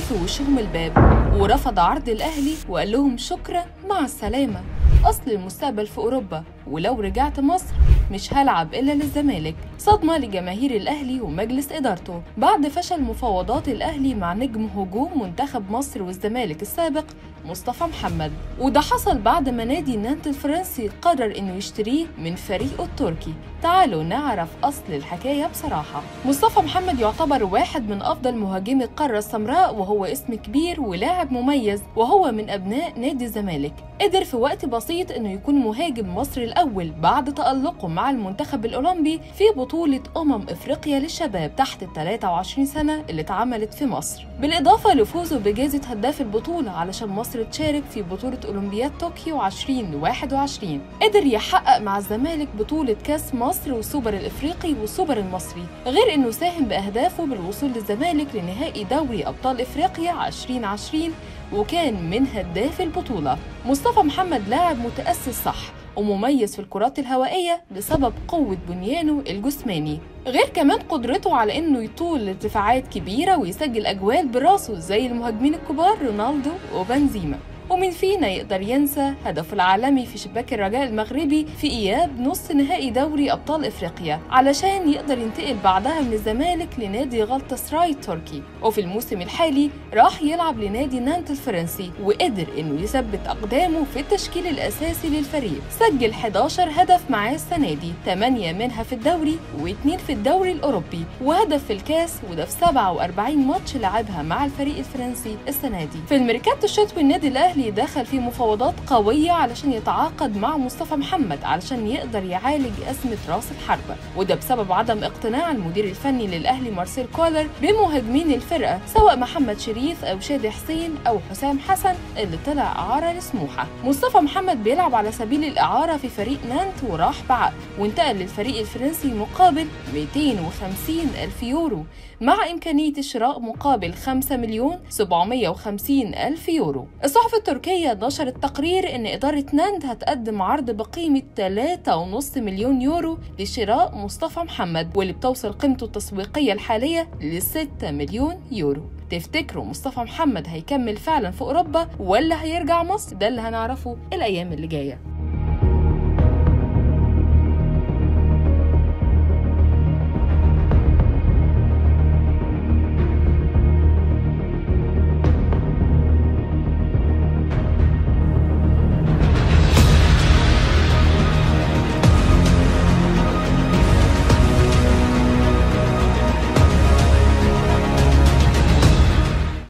في وشهم الباب ورفض عرض الأهلي وقال لهم شكرا مع السلامة أصل المستقبل في أوروبا ولو رجعت مصر مش هلعب إلا للزمالك صدمة لجماهير الأهلي ومجلس إدارته بعد فشل مفاوضات الأهلي مع نجم هجوم منتخب مصر والزمالك السابق مصطفى محمد وده حصل بعد ما نادي نانت الفرنسي قرر إنه يشتريه من فريقه التركي تعالوا نعرف أصل الحكاية بصراحة مصطفى محمد يعتبر واحد من أفضل مهاجمي القارة السمراء وهو اسم كبير ولاعب مميز وهو من أبناء نادي الزمالك قدر في وقت بسيط إنه يكون مهاجم مصر الأول بعد تألقه مع المنتخب الأولمبي في بطولة أمم إفريقيا للشباب تحت ال 23 سنة اللي اتعملت في مصر بالإضافة لفوزه بجائزة هداف البطولة علشان مصر تشارك في بطولة أولمبياد طوكيو 2021 قدر يحقق مع الزمالك بطولة كاس مصر والسوبر الإفريقي والسوبر المصري غير إنه ساهم بأهدافه بالوصول للزمالك لنهائي دوري أبطال إفريقيا 2020 وكان من هداف البطولة مصطفى محمد لاعب متأسس صح ومميز في الكرات الهوائية بسبب قوة بنيانه الجسماني غير كمان قدرته على انه يطول ارتفاعات كبيرة ويسجل اجوال براسه زي المهاجمين الكبار رونالدو وبنزيما ومين فينا يقدر ينسى هدفه العالمي في شباك الرجاء المغربي في اياب نص نهائي دوري ابطال افريقيا علشان يقدر ينتقل بعدها من الزمالك لنادي غلطة سراي التركي وفي الموسم الحالي راح يلعب لنادي نانت الفرنسي وقدر انه يثبت اقدامه في التشكيل الاساسي للفريق سجل 11 هدف معاه السنه دي 8 منها في الدوري و2 في الدوري الاوروبي وهدف في الكاس وده في 47 ماتش لعبها مع الفريق الفرنسي السنه دي في الميركاتو الشتوي النادي الاهلي الاهلي دخل في مفاوضات قويه علشان يتعاقد مع مصطفى محمد علشان يقدر يعالج ازمه راس الحربه وده بسبب عدم اقتناع المدير الفني للاهلي مارسيل كولر بمهاجمين الفرقه سواء محمد شريف او شادي حسين او حسام حسن اللي طلع اعاره لسموحه مصطفى محمد بيلعب على سبيل الاعاره في فريق نانت وراح بعقد وانتقل للفريق الفرنسي مقابل 250 الف يورو مع إمكانية شراء مقابل 5 مليون 750 ألف يورو الصحف التركية نشرت تقرير إن إدارة ناند هتقدم عرض بقيمة 3.5 مليون يورو لشراء مصطفى محمد واللي بتوصل قيمته التسويقية الحالية ل 6 مليون يورو تفتكروا مصطفى محمد هيكمل فعلا في أوروبا ولا هيرجع مصر ده اللي هنعرفه الأيام اللي جاية